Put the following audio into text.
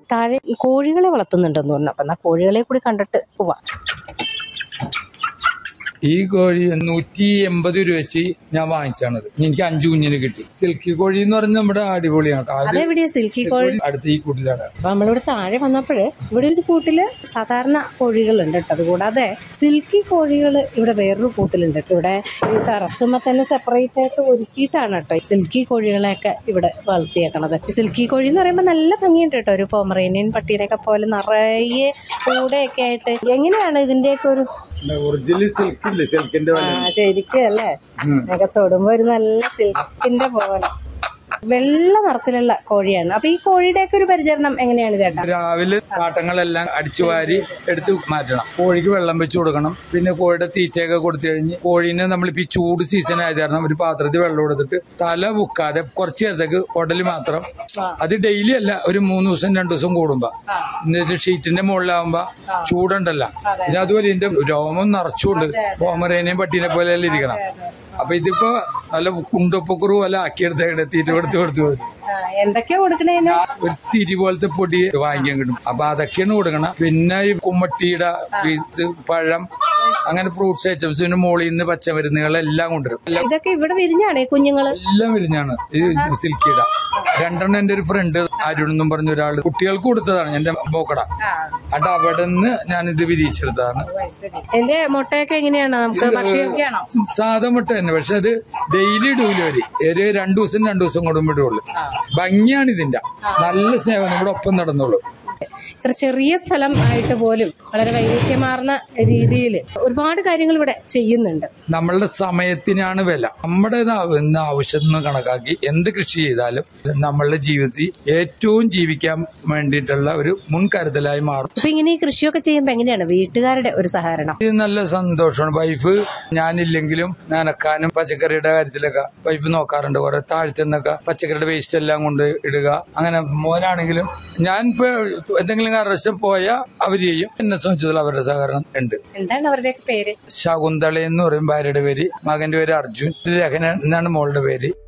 താഴെ കോഴികളെ വളർത്തുന്നുണ്ടെന്ന് പറഞ്ഞു അപ്പം എന്നാൽ കോഴികളെ കൂടി കണ്ടിട്ട് പോവാം ഈ കോഴി നൂറ്റി എൺപത് രൂപ വെച്ച് ഞാൻ വാങ്ങിച്ചാണത് എനിക്ക് അഞ്ചു കുഞ്ഞിന് കിട്ടി സിൽക്കി കോഴി എന്ന് പറഞ്ഞാൽ നമ്മുടെ അടിപൊളിയാണ് കേട്ടോ. അത് അതെവിടെയാ സിൽക്കി കോഴി അടുത്ത ഈ കൂട്ടിലാണ് അപ്പൊ നമ്മളിവിടെ താഴെ വന്നപ്പോൾ ഇവിടെ ഒരു കൂട്ടില് സാധാരണ കോഴികളുണ്ട് കേട്ടോ അതുകൂടാതെ സിൽക്കി കോഴികൾ ഇവിടെ വേറൊരു കൂട്ടിലുണ്ട് കേട്ടോ ഇവിടെ ഈ ടെറസുമ്മ തന്നെ സെപ്പറേറ്റ് ആയിട്ട് ഒരുക്കിയിട്ടാണ് കേട്ടോ ഈ സിൽക്കി കോഴികളെയൊക്കെ ഇവിടെ വളർത്തിയേക്കണത് ഈ സിൽക്കി കോഴി എന്ന് പറയുമ്പോൾ നല്ല ഭംഗിയുണ്ട് കേട്ടോ ഒരു പോമറേനിയൻ പട്ടീനെയൊക്കെ പോലെ നിറയെ കൂടെയൊക്കെ ആയിട്ട് എങ്ങനെയാണ് ഇതിന്റെയൊക്കെ ഒരു ഒറിജിനൽ സിൽക്ക് ഇല്ലേ സിൽക്കിന്റെ ആ ശരിക്കും അല്ലേ ഒക്കെ തൊടുമ്പോ ഒരു നല്ല സിൽക്കിന്റെ പോലെ വെള്ള നിറത്തിലുള്ള കോഴിയാണ് അപ്പൊ ഈ കോഴിയുടെയൊക്കെ ഒരു പരിചരണം എങ്ങനെയാണ് ചേട്ടാ രാവിലെ കാട്ടങ്ങളെല്ലാം അടിച്ചു വാരി എടുത്ത് മാറ്റണം കോഴിക്ക് വെള്ളം വെച്ച് കൊടുക്കണം പിന്നെ കോഴിയുടെ തീറ്റയൊക്കെ കൊടുത്തു കഴിഞ്ഞ് കോഴീനെ നമ്മളിപ്പോ ഈ ചൂട് സീസൺ ആയത് കാരണം ഒരു പാത്രത്തിൽ വെള്ളം കൊടുത്തിട്ട് തല മുക്കാതെ കുറച്ച് നേരത്തേക്ക് ഉടല് മാത്രം അത് ഡെയിലി അല്ല ഒരു മൂന്ന് ദിവസം രണ്ടു ദിവസം കൂടുമ്പോ എന്നിട്ട് ഷീറ്റിന്റെ മുകളിലാവുമ്പോ ചൂടുണ്ടല്ലോ പിന്നെ അതുപോലെ ഇതിന്റെ രോമം നിറച്ചുകൊണ്ട് പോമറേനെയും പട്ടീനെ പോലെ എല്ലാം ഇരിക്കണം അപ്പൊ ഇതിപ്പോ നല്ല കുണ്ടൊപ്പക്കുറു പോലെ ആക്കിയെടുത്തേക്കണേ തീറ്റ കൊടുത്ത് കൊടുത്ത് കൊടുത്ത് ആ, എന്തൊക്കെയാ കൊടുക്കണേന് ഒരു തിരി പോലത്തെ പൊടി വാങ്ങിക്കാൻ കിട്ടും അപ്പൊ അതൊക്കെയാണ് കൊടുക്കണം പിന്നെ ഈ കുമ്മട്ടിയുടെ പീസ് പഴം അങ്ങനെ ഫ്രൂട്ട്സ് ഐറ്റംസ് പിന്നെ മോളിൽ നിന്ന് പച്ചമരുന്നുകളെല്ലാം കൊണ്ടുവരും എല്ലാം ഇതൊക്കെ ഇവിടെ വിരിഞ്ഞാണേ കുഞ്ഞുങ്ങള് എല്ലാം വിരിഞ്ഞാണ് ഈ സിൽക്കിയുടെ രണ്ടെണ്ണം എന്റെ ഒരു ഫ്രണ്ട് അരുൺ എന്നും പറഞ്ഞ ഒരാൾ കുട്ടികൾക്ക് കൊടുത്തതാണ് എന്റെ മോക്കട അട്ട് അവിടെ നിന്ന് ഞാനിത് വിരിയിച്ചെടുത്തതാണ് എന്റെ മുട്ടയൊക്കെ എങ്ങനെയാണ് നമുക്ക് ഭക്ഷ്യയൊക്കെയാണോ സാധാ മുട്ട തന്നെ പക്ഷെ അത് ഡെയിലി ഇടൂല അവര് ഒരു രണ്ടു ദിവസം രണ്ടു ദിവസം കൂടുമ്പോൾ ഇടുള്ളൂ ഭംഗിയാണ് ഇതിന്റെ നല്ല സ്നേഹം നമ്മുടെ ഒപ്പം നടന്നോളൂ ഇത്ര ചെറിയ സ്ഥലം ആയിട്ട് പോലും വളരെ വൈവിധ്യമാർന്ന രീതിയിൽ ഒരുപാട് കാര്യങ്ങൾ ഇവിടെ ചെയ്യുന്നുണ്ട് നമ്മളുടെ സമയത്തിനാണ് വില നമ്മുടേതാവുന്ന ആവശ്യം എന്ന് കണക്കാക്കി എന്ത് കൃഷി ചെയ്താലും നമ്മളുടെ ജീവിതത്തിൽ ഏറ്റവും ജീവിക്കാൻ വേണ്ടിയിട്ടുള്ള ഒരു മുൻകരുതലായി മാറും അപ്പൊ ഇങ്ങനെ ഈ കൃഷിയൊക്കെ ചെയ്യുമ്പോ എങ്ങനെയാണ് വീട്ടുകാരുടെ ഒരു സഹകരണം ഇത് നല്ല സന്തോഷമാണ് വൈഫ് ഞാനില്ലെങ്കിലും നനക്കാനും പച്ചക്കറിയുടെ കാര്യത്തിലൊക്കെ വൈഫ് നോക്കാറുണ്ട് കുറെ താഴ്ത്തുന്നൊക്കെ പച്ചക്കറിയുടെ വേസ്റ്റ് എല്ലാം കൊണ്ട് ഇടുക അങ്ങനെ മോനാണെങ്കിലും ഞാൻ ഇപ്പൊ എന്തെങ്കിലും കാരണവശാൽ പോയാൽ അവർ ചെയ്യും എന്നെ സംബന്ധിച്ചിടത്തോളം അവരുടെ സഹകരണം ഉണ്ട് എന്താണ് അവരുടെയൊക്കെ പേര് ശകുന്തള എന്ന് പറയും ഭാര്യയുടെ പേര് മകന്റെ പേര് അർജുൻ രഹന എന്നാണ് മോളുടെ പേര്